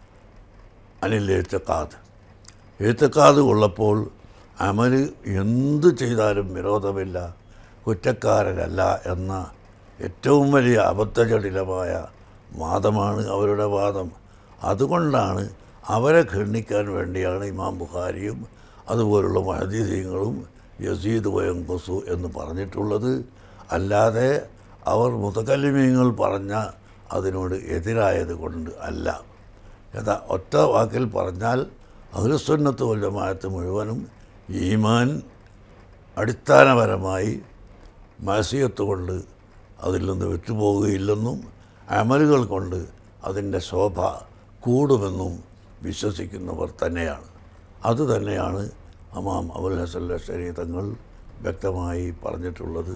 അനിൽ എഴുത്തക്കാത് എഴുത്തക്കാത് ഉള്ളപ്പോൾ അമൽ എന്തു ചെയ്താലും വിരോധമില്ല കുറ്റക്കാരനല്ല എന്ന ഏറ്റവും വലിയ അബദ്ധജടിലമായ വാദമാണ് അവരുടെ വാദം അതുകൊണ്ടാണ് അവരെ ഖണ്ഡിക്കാൻ വേണ്ടിയാണ് ഇമാം ബുഖാരിയും അതുപോലുള്ള മഹദീസീങ്ങളും യസീദ് വയങ്കുസു എന്ന് പറഞ്ഞിട്ടുള്ളത് അല്ലാതെ അവർ മുതകല്ലിമീങ്ങൾ പറഞ്ഞ അതിനോട് എതിരായത് കൊണ്ട് അല്ല യഥാ ഒറ്റ വാക്കിൽ പറഞ്ഞാൽ അഹ്ലുസുന്നത്ത് വല്ലമായത്ത് മുഴുവനും ഈമാൻ അടിസ്ഥാനപരമായി മാസിയത്ത് കൊണ്ട് അതിൽ നിന്ന് വിട്ടുപോകുകയില്ലെന്നും അമലുകൾ കൊണ്ട് അതിൻ്റെ ശോഭ കൂടുമെന്നും വിശ്വസിക്കുന്നവർ തന്നെയാണ് അത് തന്നെയാണ് അമാം അബുൽ ഹസൻ ലഷരി തങ്ങൾ വ്യക്തമായി പറഞ്ഞിട്ടുള്ളത്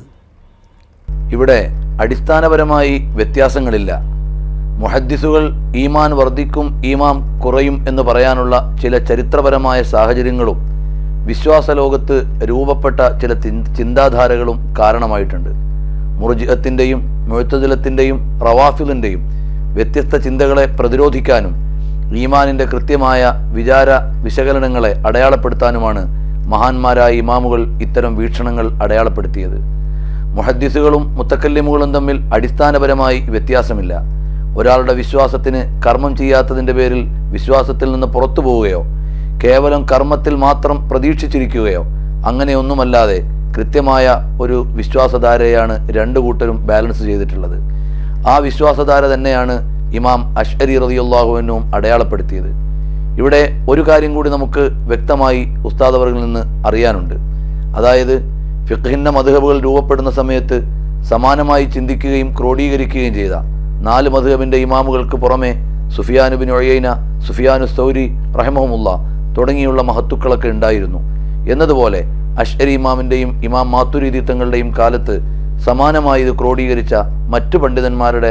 ഇവിടെ അടിസ്ഥാനപരമായി വ്യത്യാസങ്ങളില്ല മുഹദ്ദിസുകൾ ഈമാൻ വർദ്ധിക്കും ഈമാം കുറയും എന്ന് പറയാനുള്ള ചില ചരിത്രപരമായ സാഹചര്യങ്ങളും വിശ്വാസ ലോകത്ത് രൂപപ്പെട്ട ചില ചിൻ- ചിന്താധാരകളും കാരണമായിട്ടുണ്ട് മുർജിഅത്തിൻ്റെയും മുഴത്തജലത്തിൻ്റെയും റവാഫിലിൻ്റെയും വ്യത്യസ്ത ചിന്തകളെ പ്രതിരോധിക്കാനും ഈമാനിൻ്റെ കൃത്യമായ വിചാര വിശകലനങ്ങളെ അടയാളപ്പെടുത്താനുമാണ് മഹാന്മാരായ ഇമാമുകൾ ഇത്തരം വീക്ഷണങ്ങൾ അടയാളപ്പെടുത്തിയത് മുഹദ്ദിസുകളും മുത്തക്കല്ലിമുകളും തമ്മിൽ അടിസ്ഥാനപരമായി വ്യത്യാസമില്ല ഒരാളുടെ വിശ്വാസത്തിന് കർമ്മം ചെയ്യാത്തതിൻ്റെ പേരിൽ വിശ്വാസത്തിൽ നിന്ന് പുറത്തു പോവുകയോ കേവലം കർമ്മത്തിൽ മാത്രം പ്രതീക്ഷിച്ചിരിക്കുകയോ അങ്ങനെയൊന്നുമല്ലാതെ കൃത്യമായ ഒരു വിശ്വാസധാരയാണ് രണ്ടു കൂട്ടരും ബാലൻസ് ചെയ്തിട്ടുള്ളത് ആ വിശ്വാസധാര തന്നെയാണ് ഇമാം അഷ്അരി റളിയല്ലാഹുവിനും അടയാളപ്പെടുത്തിയത് ഇവിടെ ഒരു കാര്യം കൂടി നമുക്ക് വ്യക്തമായി ഉസ്താദ് അവറിൽ നിന്ന് അറിയാനുണ്ട് അതായത് ഫിഖ്ഹിന്ന മധുഹബുകൾ രൂപപ്പെടുന്ന സമയത്ത് സമാനമായി ചിന്തിക്കുകയും ക്രോഡീകരിക്കുകയും ചെയ്ത നാല് മധുഹബിൻ്റെ ഇമാമുകൾക്ക് പുറമെ സുഫിയാനുബിൻ ഒഴൈന സുഫിയാനു സൗരി റഹ്മഹമുല്ല തുടങ്ങിയുള്ള മഹത്തുക്കളൊക്കെ ഉണ്ടായിരുന്നു എന്നതുപോലെ അഷ്അരി ഇമാമിൻ്റെയും ഇമാം മാത്തുരീതി തങ്ങളുടെയും കാലത്ത് സമാനമായി ഇത് ക്രോഡീകരിച്ച മറ്റു പണ്ഡിതന്മാരുടെ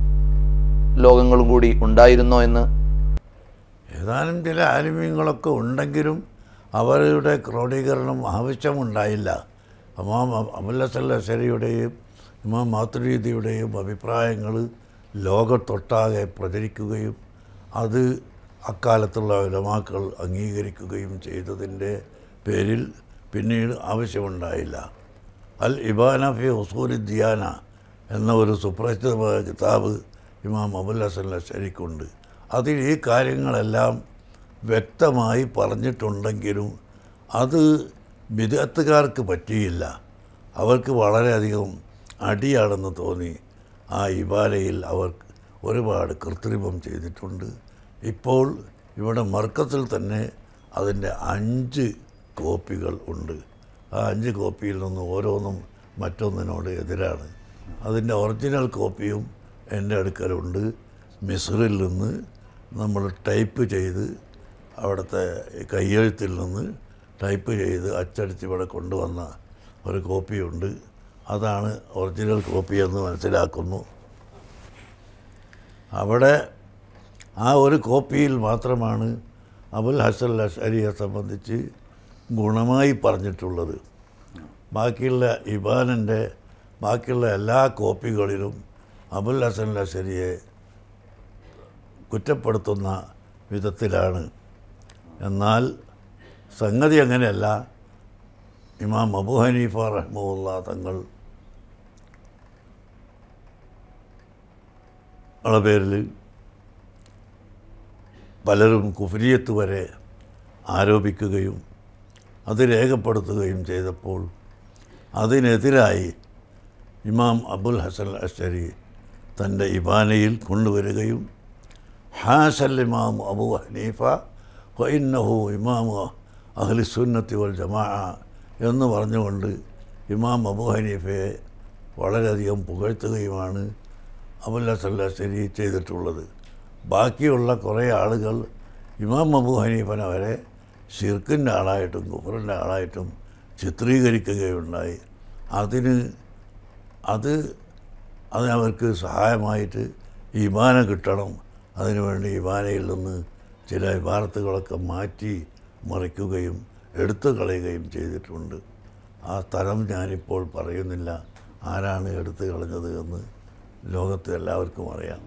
ലോകങ്ങളും കൂടി ഉണ്ടായിരുന്നോ എന്ന് ഏതാനും ചില ആലിമ്യങ്ങളൊക്കെ ഉണ്ടെങ്കിലും അവരുടെ ക്രോഡീകരണം ആവശ്യമുണ്ടായില്ല ഇമാം അബുല്ലസല്ലസരിയുടെയും ഇമാം മാതൃരീതിയുടെയും അഭിപ്രായങ്ങൾ ലോകത്തൊട്ടാകെ പ്രചരിക്കുകയും അത് അക്കാലത്തുള്ള ഉലമാക്കൾ അംഗീകരിക്കുകയും ചെയ്തതിൻ്റെ പേരിൽ പിന്നീട് ആവശ്യമുണ്ടായില്ല അൽ ഇബാന ഫി ഉസൂലി ദിയാന എന്ന ഒരു സുപ്രസിദ്ധമായ കിതാബ് ഇമാം അബുൽ ഹസൻ ലഷരിക്കുണ്ട് അതിൽ ഈ കാര്യങ്ങളെല്ലാം വ്യക്തമായി പറഞ്ഞിട്ടുണ്ടെങ്കിലും അത് വിദഗ്ധക്കാർക്ക് പറ്റിയില്ല അവർക്ക് വളരെയധികം അടിയാണെന്ന് തോന്നി ആ ഇബാലയിൽ അവർ ഒരുപാട് കൃത്രിമം ചെയ്തിട്ടുണ്ട് ഇപ്പോൾ ഇവിടെ മർക്കത്തിൽ തന്നെ അതിൻ്റെ അഞ്ച് കോപ്പികൾ ഉണ്ട് ആ അഞ്ച് കോപ്പിയിൽ നിന്ന് ഓരോന്നും മറ്റൊന്നിനോട് എതിരാണ് അതിൻ്റെ ഒറിജിനൽ കോപ്പിയും എൻ്റെ അടുക്കലുണ്ട് മിസ്റിൽ നിന്ന് നമ്മൾ ടൈപ്പ് ചെയ്ത് അവിടുത്തെ കയ്യെഴുത്തിൽ നിന്ന് ടൈപ്പ് ചെയ്ത് അച്ചടിച്ച് ഇവിടെ കൊണ്ടുവന്ന ഒരു കോപ്പിയുണ്ട് അതാണ് ഒറിജിനൽ കോപ്പി എന്ന് മനസ്സിലാക്കുന്നു അവിടെ ആ ഒരു കോപ്പിയിൽ മാത്രമാണ് അബുൽ ഹസൻ അഷരിയെ സംബന്ധിച്ച് ഗുണമായി പറഞ്ഞിട്ടുള്ളത് ബാക്കിയുള്ള ഇബാനിൻ്റെ ബാക്കിയുള്ള എല്ലാ കോപ്പികളിലും അബുൽ ഹസൻ അഷരിയെ കുറ്റപ്പെടുത്തുന്ന വിധത്തിലാണ് എന്നാൽ സംഗതി അങ്ങനെയല്ല ഇമാം അബു ഹനീഫ റഹ്മുല്ല തങ്ങൾ ഉള്ള പേരിൽ പലരും കുഫരിയത്ത് വരെ ആരോപിക്കുകയും അത് രേഖപ്പെടുത്തുകയും ചെയ്തപ്പോൾ അതിനെതിരായി ഇമാം അബുൽ ഹസൻ അഷരി തൻ്റെ ഇബാനയിൽ കൊണ്ടുവരികയും ഹാസൽ ഇമാം അബു ഹനീഫ വൈന്നഹു ഇമാം അഹ്ലി സുന്നത്തി വൽ ജമാ എന്ന് പറഞ്ഞുകൊണ്ട് ഇമാം അബു ഹനീഫയെ വളരെയധികം പുകഴ്ത്തുകയുമാണ് അബുൽ ഹസൻ അഷരി ചെയ്തിട്ടുള്ളത് ബാക്കിയുള്ള കുറേ ആളുകൾ ഇമാം അബു ഹനീഫനെ വരെ ഷിർക്കിൻ്റെ ആളായിട്ടും കുഫറിൻ്റെ ആളായിട്ടും ചിത്രീകരിക്കുകയുണ്ടായി അതിന് അത് അതിനവർക്ക് സഹായമായിട്ട് ഇമാന കിട്ടണം അതിനുവേണ്ടി ഇമാനയിൽ നിന്ന് ചില ഇബാറത്തുകളൊക്കെ മാറ്റി മറിക്കുകയും എടുത്തു കളയുകയും ചെയ്തിട്ടുണ്ട് ആ തരം ഞാനിപ്പോൾ പറയുന്നില്ല ആരാണ് എടുത്തു കളഞ്ഞത് എന്ന് ലോകത്ത് എല്ലാവർക്കും അറിയാം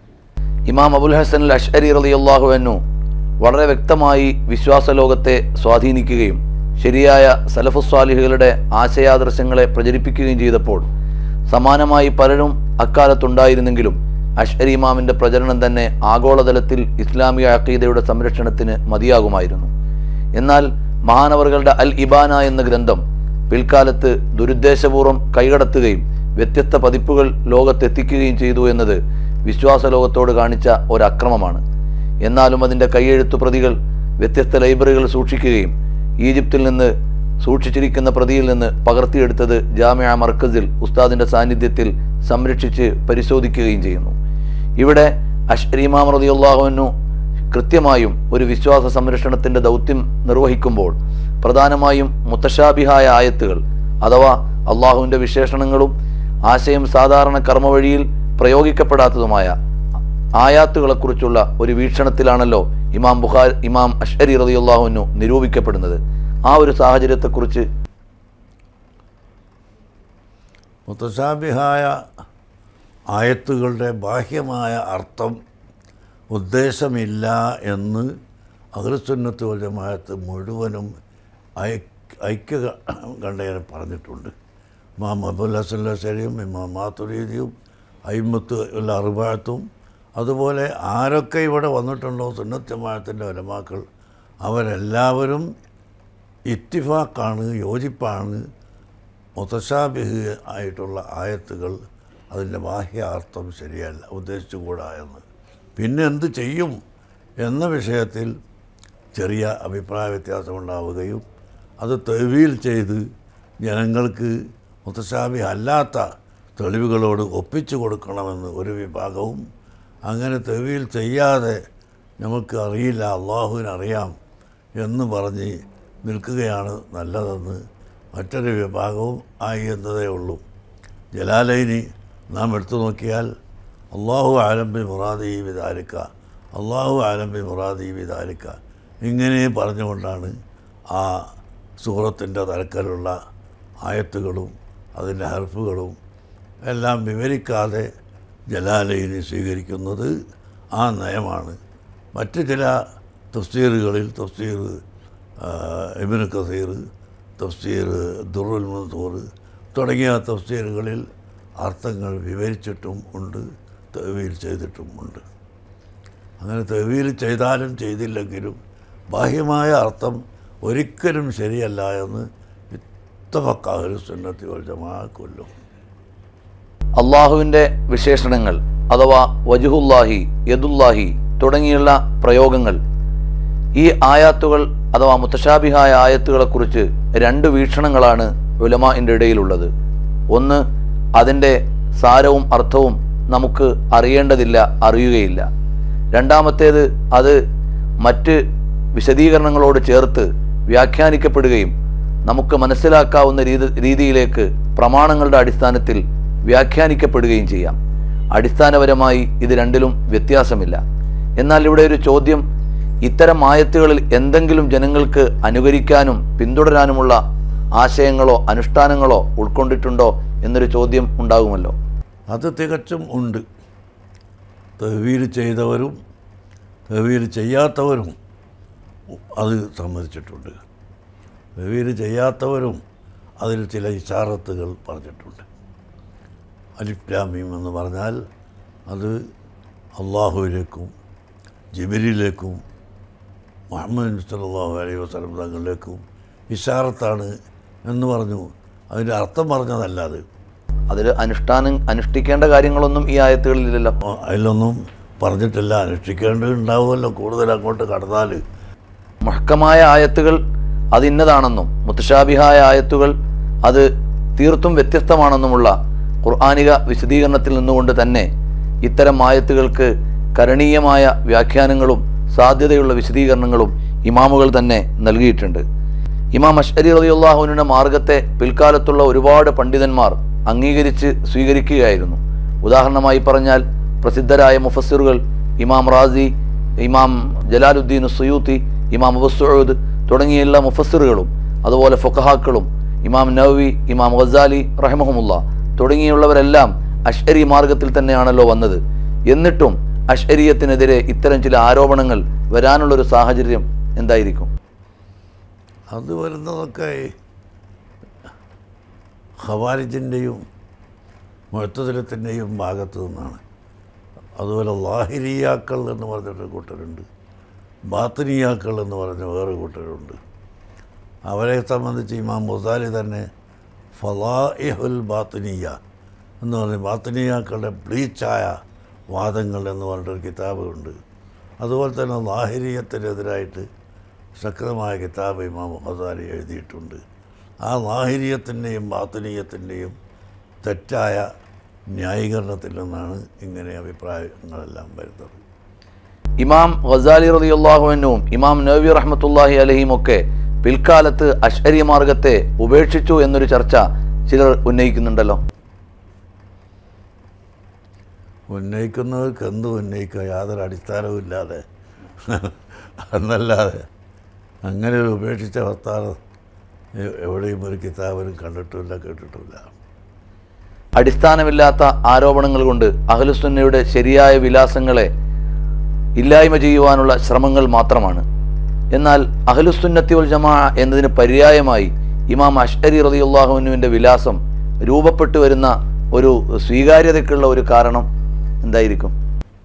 ഇമാം അബുൽ ഹസൻ അൽ അഷ്അരി റളിയല്ലാഹു അൻഹു വളരെ വ്യക്തമായി വിശ്വാസ ലോകത്തെ സ്വാധീനിക്കുകയും ശരിയായ സലഫുസ്വാലിഹുകളുടെ ആശയാദർശങ്ങളെ പ്രചരിപ്പിക്കുകയും ചെയ്തപ്പോൾ സമാനമായി പലരും അക്കാലത്തുണ്ടായിരുന്നെങ്കിലും അഷ്അരി ഇമാമിൻ്റെ പ്രചരണം തന്നെ ആഗോളതലത്തിൽ ഇസ്ലാമിക അഖീദയുടെ സംരക്ഷണത്തിന് മതിയാകുമായിരുന്നു എന്നാൽ മഹാനവറുകളുടെ അൽ ഇബാന എന്ന ഗ്രന്ഥം പിൽക്കാലത്ത് ദുരുദ്ദേശപൂർവ്വം കൈകടത്തുകയും വ്യത്യസ്ത പതിപ്പുകൾ ലോകത്തെത്തിക്കുകയും ചെയ്തു എന്നത് വിശ്വാസ ലോകത്തോട് കാണിച്ച ഒരക്രമമാണ് എന്നാലും അതിൻ്റെ കൈയെഴുത്തു പ്രതികൾ വ്യത്യസ്ത ലൈബ്രറികൾ സൂക്ഷിക്കുകയും ഈജിപ്തിൽ നിന്ന് സൂക്ഷിച്ചിരിക്കുന്ന പ്രതിയിൽ നിന്ന് പകർത്തിയെടുത്തത് ജാമ്യ മർക്കസിൽ ഉസ്താദിൻ്റെ സാന്നിധ്യത്തിൽ സംരക്ഷിച്ച് പരിശോധിക്കുകയും ചെയ്യുന്നു ഇവിടെ അഷ്രീമാം റതിയുള്ളാഹുവിനു കൃത്യമായും ഒരു വിശ്വാസ സംരക്ഷണത്തിൻ്റെ ദൗത്യം നിർവഹിക്കുമ്പോൾ പ്രധാനമായും മുത്തശാബിഹായ ആയത്തുകൾ അഥവാ അള്ളാഹുവിൻ്റെ വിശേഷണങ്ങളും ആശയം സാധാരണ കർമ്മവഴിയിൽ പ്രയോഗിക്കപ്പെടാത്തതുമായ ആയാത്തുകളെക്കുറിച്ചുള്ള ഒരു വീക്ഷണത്തിലാണല്ലോ ഇമാം ബുഖാർ ഇമാം അഷ്അരി റതിയുള്ളാഹുവിനു നിരൂപിക്കപ്പെടുന്നത് ആ ഒരു സാഹചര്യത്തെക്കുറിച്ച് മുത്തശാബിഹായ ആയത്തുകളുടെ ബാഹ്യമായ അർത്ഥം ഉദ്ദേശമില്ല എന്ന് അഹ്ലുസുന്നത്ത് വജമായത്ത് മുഴുവനും ഐക്യ ഐക്യ കണ്ടേനെ പറഞ്ഞിട്ടുണ്ട് ഇമാം അബുൽ ഹസൻ ലസരിയും ഇമാം മാത്തുരീദിയും അയിമത്ത് ഉള്ള അറുബാഴത്തും അതുപോലെ ആരൊക്കെ ഇവിടെ വന്നിട്ടുണ്ടോ സുന്നത്ത് ജമാഅത്തിൻ്റെ വലമാക്കൾ അവരെല്ലാവരും ഇത്തിഫാക്കാണ് യോജിപ്പാണ് മുത്തശാബിഹ് ആയിട്ടുള്ള ആയത്തുകൾ അതിൻ്റെ ബാഹ്യാർത്ഥം ശരിയല്ല ഉദ്ദേശിച്ചുകൂടാ എന്ന് പിന്നെ എന്ത് ചെയ്യും എന്ന വിഷയത്തിൽ ചെറിയ അഭിപ്രായ വ്യത്യാസം ഉണ്ടാവുകയും അത് തെവീൽ ചെയ്ത് ജനങ്ങൾക്ക് മുത്തശാബി അല്ലാത്ത തെളിവുകളോട് ഒപ്പിച്ചു കൊടുക്കണമെന്ന് ഒരു വിഭാഗവും അങ്ങനെ തെവീൽ ചെയ്യാതെ നമുക്ക് അറിയില്ല അള്ളാഹുവിനറിയാം എന്ന് പറഞ്ഞ് നിൽക്കുകയാണ് നല്ലതെന്ന് മറ്റൊരു വിഭാഗവും ആയി എന്നതേ ഉള്ളൂ ജലാലൈനി നാം എടുത്തു നോക്കിയാൽ അള്ളാഹു ആലംബി മുറാദി വിദാലിക്ക അള്ളാഹു ആലംബി മുറാദി വിദാലിക്ക ഇങ്ങനെ പറഞ്ഞുകൊണ്ടാണ് ആ സൂറത്തിൻ്റെ തലക്കലുള്ള ആയത്തുകളും അതിൻ്റെ ഹർഫുകളും എല്ലാം വിവരിക്കാതെ ജലാലയിനെ സ്വീകരിക്കുന്നത് ആ നയമാണ് മറ്റ് ചില തഫ്സീറുകളിൽ തഫ്സീർ ഇബിന് കസീർ തഫ്സീർ ദുറുൽ മൻസൂർ തുടങ്ങിയ തഫ്സീറുകളിൽ അർത്ഥങ്ങൾ വിവരിച്ചിട്ടും ഉണ്ട് തെവീൽ ചെയ്തിട്ടും ഉണ്ട് അങ്ങനെ തെവീൽ ചെയ്താലും ചെയ്തില്ലെങ്കിലും ബാഹ്യമായ അർത്ഥം ഒരിക്കലും ശരിയല്ല എന്ന് ഇത്തഫക്കാഹുൽ സുന്നത്തി വൽ ജമാ കൊല്ലും അള്ളാഹുവിൻ്റെ വിശേഷണങ്ങൾ അഥവാ വജുഹുല്ലാഹി യദുല്ലാഹി തുടങ്ങിയുള്ള പ്രയോഗങ്ങൾ ഈ ആയാത്തുകൾ അഥവാ മുത്തശാബിഹായ ആയത്തുകളെക്കുറിച്ച് രണ്ട് വീക്ഷണങ്ങളാണ് ഉലമാൻ്റെ ഇടയിലുള്ളത് ഒന്ന് അതിൻ്റെ സാരവും അർത്ഥവും നമുക്ക് അറിയേണ്ടതില്ല അറിയുകയില്ല രണ്ടാമത്തേത് അത് മറ്റ് വിശദീകരണങ്ങളോട് ചേർത്ത് വ്യാഖ്യാനിക്കപ്പെടുകയും നമുക്ക് മനസ്സിലാക്കാവുന്ന രീതി രീതിയിലേക്ക് പ്രമാണങ്ങളുടെ അടിസ്ഥാനത്തിൽ വ്യാഖ്യാനിക്കപ്പെടുകയും ചെയ്യാം അടിസ്ഥാനപരമായി ഇത് രണ്ടിലും വ്യത്യാസമില്ല എന്നാൽ ഇവിടെ ഒരു ചോദ്യം ഇത്തരം ആയത്തുകളിൽ എന്തെങ്കിലും ജനങ്ങൾക്ക് അനുകരിക്കാനും പിന്തുടരാനുമുള്ള ആശയങ്ങളോ അനുഷ്ഠാനങ്ങളോ ഉൾക്കൊണ്ടിട്ടുണ്ടോ എന്നൊരു ചോദ്യം ഉണ്ടാകുമല്ലോ അത് തികച്ചും ഉണ്ട് തെവീൽ ചെയ്തവരും തെവീൽ ചെയ്യാത്തവരും അത് സമ്മതിച്ചിട്ടുണ്ട് തെവീൽ ചെയ്യാത്തവരും അതിൽ ചില ഇഷാറത്തുകൾ പറഞ്ഞിട്ടുണ്ട് അലിഫ്ലാമീം എന്ന് പറഞ്ഞാൽ അത് അള്ളാഹുവിലേക്കും ജിബിരിയിലേക്കും മുഹമ്മദ് സല്ലാഹു അലൈഹി വസ്ലം തങ്ങളിലേക്കും ഇഷാറത്താണ് എന്ന് പറഞ്ഞു അതിൻ്റെ അർത്ഥം പറഞ്ഞതല്ല അത് അതിൽ അനുഷ്ഠാനം അനുഷ്ഠിക്കേണ്ട കാര്യങ്ങളൊന്നും ഈ ആയത്തുകളിലില്ലല്ലോ അപ്പോൾ അതിലൊന്നും പറഞ്ഞിട്ടില്ല അനുഷ്ഠിക്കേണ്ടതുണ്ടാവുമല്ലോ കൂടുതൽ അങ്ങോട്ട് കടന്നാൽ മുഹക്കമായ ആയത്തുകൾ അത് ഇന്നതാണെന്നും മുത്തശാബിഹായ ആയത്തുകൾ അത് തീർത്തും വ്യത്യസ്തമാണെന്നുമുള്ള ഖുർആാനിക വിശദീകരണത്തിൽ നിന്നുകൊണ്ട് തന്നെ ഇത്തരം ആയത്തുകൾക്ക് കരണീയമായ വ്യാഖ്യാനങ്ങളും സാധ്യതയുള്ള വിശദീകരണങ്ങളും ഇമാമുകൾ തന്നെ നൽകിയിട്ടുണ്ട് ഇമാം അഷ്അരി റളിയല്ലാഹുവിൻ്റെ മാർഗത്തെ പിൽക്കാലത്തുള്ള ഒരുപാട് പണ്ഡിതന്മാർ അംഗീകരിച്ച് സ്വീകരിക്കുകയായിരുന്നു ഉദാഹരണമായി പറഞ്ഞാൽ പ്രസിദ്ധരായ മുഫസ്സിറുകൾ ഇമാം റാസി ഇമാം ജലാലുദ്ദീൻ സുയൂത്തി ഇമാം അബു സഊദ് തുടങ്ങിയുള്ള മുഫസ്സിറുകളും അതുപോലെ ഫുഖഹാക്കളും ഇമാം നവവി ഇമാം ഗസാലി റഹ്മഹമുല്ല തുടങ്ങിയുള്ളവരെല്ലാം അഷ്അരി മാർഗത്തിൽ തന്നെയാണല്ലോ വന്നത് എന്നിട്ടും അഷ്അരിയത്തിനെതിരെ ഇത്തരം ചില ആരോപണങ്ങൾ വരാനുള്ളൊരു സാഹചര്യം എന്തായിരിക്കും അത് വരുന്നതൊക്കെ ഖവാരിജിൻ്റെയും മുഴത്തതിലത്തിൻ്റെയും ഭാഗത്തു നിന്നാണ് അതുപോലെ ലാഹിരിയാക്കൾ എന്ന് പറഞ്ഞിട്ട് കൂട്ടരുണ്ട് ബാത്തിനിയാക്കൾ എന്ന് പറഞ്ഞ വേറെ കൂട്ടരുണ്ട് അവരെ സംബന്ധിച്ച് ഇമാം മുസാലി തന്നെ ഫലാഇഹുൽ ബാത്തിനിയ എന്ന് പറഞ്ഞ ബാത്തിനിയാക്കളുടെ ബ്ലീച്ചായ വാദങ്ങൾ എന്ന് പറഞ്ഞിട്ടൊരു കിതാബുണ്ട് അതുപോലെ തന്നെ ലാഹിരിയത്തിനെതിരായിട്ട് ശക്തമായ കിതാബ് ഇമാം ഹസാരി എഴുതിയിട്ടുണ്ട് ആ ലാഹിരിയത്തിൻ്റെയും ബാത്തനീയത്തിൻ്റെയും തെറ്റായ ന്യായീകരണത്തിൽ നിന്നാണ് ഇങ്ങനെ അഭിപ്രായങ്ങളെല്ലാം വരുന്നത് ഇമാം ഗസാലി റളിയല്ലാഹുവിനും ഇമാം നബി റഹ്മത്തുല്ലാഹി അലഹിയും ഒക്കെ പിൽക്കാലത്ത് അഷ്അരി മാർഗത്തെ ഉപേക്ഷിച്ചു എന്നൊരു ചർച്ച ചിലർ ഉന്നയിക്കുന്നുണ്ടല്ലോ ഉന്നയിക്കുന്നവർക്ക് എന്ത് ഉന്നയിക്കുക യാതൊരു അടിസ്ഥാനവും ഇല്ലാതെ എന്നല്ലാതെ അങ്ങനെ ഒരു ഉപേക്ഷിച്ച വർത്താനം എ- എവിടെയും ഒരു കിതാബിനും കണ്ടിട്ടുമില്ല കേട്ടിട്ടുമില്ല അടിസ്ഥാനമില്ലാത്ത ആരോപണങ്ങൾ കൊണ്ട് അഹ്ലുസുന്നയുടെ ശരിയായ വിലാസങ്ങളെ ഇല്ലായ്മ ചെയ്യുവാനുള്ള ശ്രമങ്ങൾ മാത്രമാണ് എന്നാൽ അഹ്ലുസുന്നത്തി വൽ ജമാ എന്നതിന് പര്യായമായി ഇമാം അഷ്അരി റളിയല്ലാഹുവിനുവിൻ്റെ വിലാസം രൂപപ്പെട്ടു വരുന്ന ഒരു സ്വീകാര്യതയ്ക്കുള്ള ഒരു കാരണം എന്തായിരിക്കും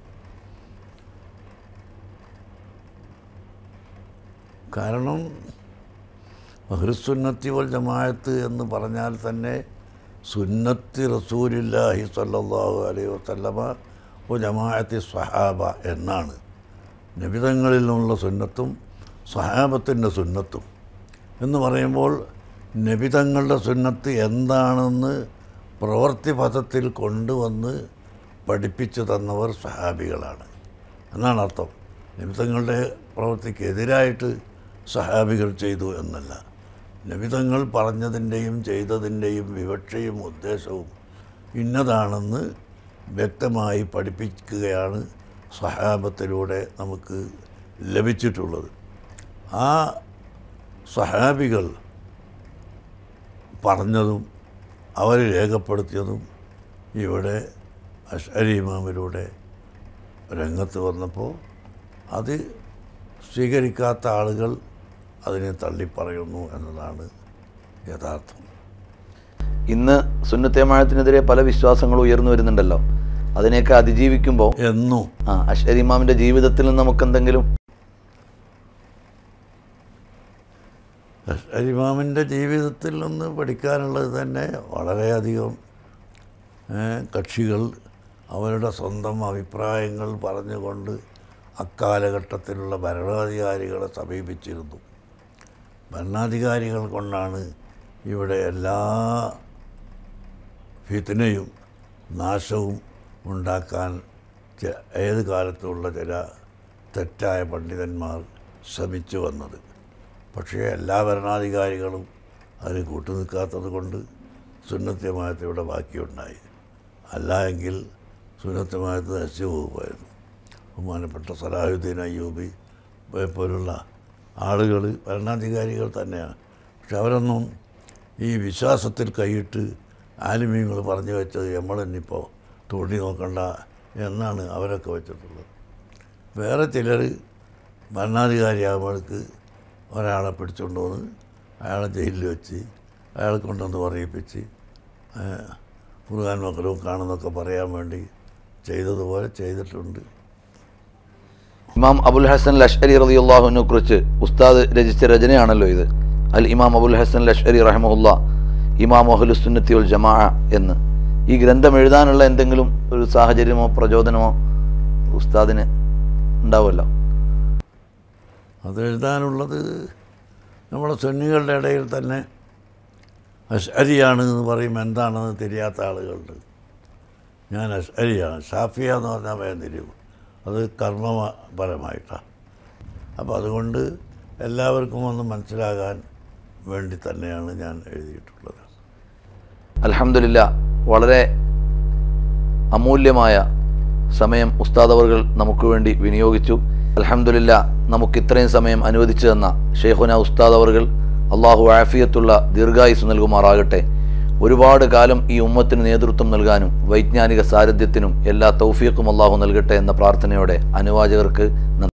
കാരണം അഹ്ലുസുന്നത്തി വൽ ജമാഅത്ത് എന്ന് പറഞ്ഞാൽ തന്നെ സുന്നത്തി റസൂലില്ലാഹി സല്ലല്ലാഹു അലൈഹി വസല്ലമ ഒ ജമാഅത്തി സ്വഹാബ എന്നാണ് നബിതങ്ങളിൽ നിന്നുള്ള സുന്നത്തും സ്വഹാബത്തിൻ്റെ സുന്നത്തും എന്ന് പറയുമ്പോൾ നബിതങ്ങളുടെ സുന്നത്ത് എന്താണെന്ന് പ്രവൃത്തി പദത്തിൽ കൊണ്ടുവന്ന് പഠിപ്പിച്ചു തന്നവർ സ്വഹാബികളാണ് എന്നാണ് അർത്ഥം നബിതങ്ങളുടെ പ്രവൃത്തിക്കെതിരായിട്ട് സഹാബികൾ ചെയ്തു എന്നല്ല നബിതങ്ങൾ പറഞ്ഞതിൻ്റെയും ചെയ്തതിൻ്റെയും വിവക്ഷയും ഉദ്ദേശവും ഇന്നതാണെന്ന് വ്യക്തമായി പഠിപ്പിക്കുകയാണ് സഹാബത്തിലൂടെ നമുക്ക് ലഭിച്ചിട്ടുള്ളത് ആ സഹാബികൾ പറഞ്ഞതും അവർ രേഖപ്പെടുത്തിയതും ഇവിടെ അഷരി ഇമാമിലൂടെ രംഗത്ത് വന്നപ്പോൾ അത് സ്വീകരിക്കാത്ത ആളുകൾ അതിനെ തള്ളിപ്പറയുന്നു എന്നതാണ് യഥാർത്ഥം ഇന്ന് സുന്നത്തേമാഴത്തിനെതിരെ പല വിശ്വാസങ്ങളും ഉയർന്നു വരുന്നുണ്ടല്ലോ അതിനെയൊക്കെ അതിജീവിക്കുമ്പോൾ എന്നും ആ അഷരി ഇമാമിന്റെ ജീവിതത്തിൽ നിന്ന് നമുക്ക് എന്തെങ്കിലും അരിമാമിൻ്റെ ജീവിതത്തിൽ നിന്ന് പഠിക്കാനുള്ളത് തന്നെ വളരെയധികം ഏ, കക്ഷികൾ അവരുടെ സ്വന്തം അഭിപ്രായങ്ങൾ പറഞ്ഞുകൊണ്ട് അക്കാലഘട്ടത്തിലുള്ള ഭരണാധികാരികളെ സമീപിച്ചിരുന്നു ഭരണാധികാരികൾ കൊണ്ടാണ് ഇവിടെ എല്ലാ ഫിത്തിനയും നാശവും ഉണ്ടാക്കാൻ ചെ- ഏത് കാലത്തുള്ള ചില തെറ്റായ പണ്ഡിതന്മാർ ശ്രമിച്ചു വന്നത് പക്ഷേ എല്ലാ ഭരണാധികാരികളും അതിന് കൂട്ടുനിൽക്കാത്തത് കൊണ്ട് സുന്നത്യമായത്ത് ഇവിടെ ബാക്കിയുണ്ടായി അല്ല എങ്കിൽ സുന്നത്യമായത്ത് നശിച്ചു പോകുമായിരുന്നു ബഹുമാനപ്പെട്ട സലാഹുദ്ദീൻ അയ്യൂബി പോ- പോലുള്ള ആളുകൾ ഭരണാധികാരികൾ തന്നെയാണ് പക്ഷെ അവരൊന്നും ഈ വിശ്വാസത്തിൽ കൈയിട്ട് ആലിമീങ്ങൾ പറഞ്ഞു വെച്ചത് നമ്മൾ ഇന്നിപ്പോൾ തോണ്ടി നോക്കണ്ട എന്നാണ് അവരൊക്കെ വെച്ചിട്ടുള്ളത് വേറെ ചിലർ ഭരണാധികാരിയാകുമ്പോഴേക്ക് ഒരാളെ പിടിച്ചുകൊണ്ട് വന്ന് അയാളെ ജയിലിൽ വെച്ച് അയാളെ കൊണ്ടുവന്ന് പറയിപ്പിച്ച് ഏഹ്, ഖുർആൻ മക്കളും കാണുന്നൊക്കെ പറയാൻ വേണ്ടി ചെയ്തതുപോലെ ചെയ്തിട്ടുണ്ട് ഇമാം അബുൽ ഹസൻ ലഷ്കരി റളിയല്ലാഹുവിനെ കുറിച്ച് ഉസ്താദ് രചിച്ച രചനയാണല്ലോ ഇത് അൽ ഇമാം അബുൽ ഹസൻ ലഷ്കരി റഹ്മുല്ല ഇമാം അഹ്ലുസുന്നത്തി വൽ ജമാ എന്ന് ഈ ഗ്രന്ഥം എഴുതാനുള്ള എന്തെങ്കിലും ഒരു സാഹചര്യമോ പ്രചോദനമോ ഉസ്താദിന് ഉണ്ടാവുമല്ലോ അത് എഴുതാനുള്ളത് നമ്മുടെ സുന്നികളുടെ ഇടയിൽ തന്നെ അഷ്അരിയാണ് എന്ന് പറയും എന്താണെന്ന് തിരിയാത്ത ആളുകളുണ്ട് ഞാൻ അഷ്അരിയാണ് ഷാഫിയ എന്ന് പറഞ്ഞാൽ വേഗം തിരിയും അത് കർമ്മപരമായിട്ടാണ് അപ്പോൾ അതുകൊണ്ട് എല്ലാവർക്കും ഒന്ന് മനസ്സിലാകാൻ വേണ്ടി തന്നെയാണ് ഞാൻ എഴുതിയിട്ടുള്ളത് അൽഹംദുലില്ല വളരെ അമൂല്യമായ സമയം ഉസ്താദ് അവർകൾ നമുക്ക് വേണ്ടി വിനിയോഗിച്ചു അൽഹംദുലില്ല നമുക്ക് ഇത്രയും സമയം അനുവദിച്ചു തന്ന ഷെയ്ഖുന ഉസ്താദ് അവർകൾ അള്ളാഹു ആഫിയത്തുള്ള ദീർഘായുസ് നൽകുമാറാകട്ടെ ഒരുപാട് കാലം ഈ ഉമ്മത്തിന് നേതൃത്വം നൽകാനും വൈജ്ഞാനിക സാരഥ്യത്തിനും എല്ലാ തൗഫീഖും അള്ളാഹു നൽകട്ടെ എന്ന പ്രാർത്ഥനയോടെ അനുവാചകർക്ക് നന്ദി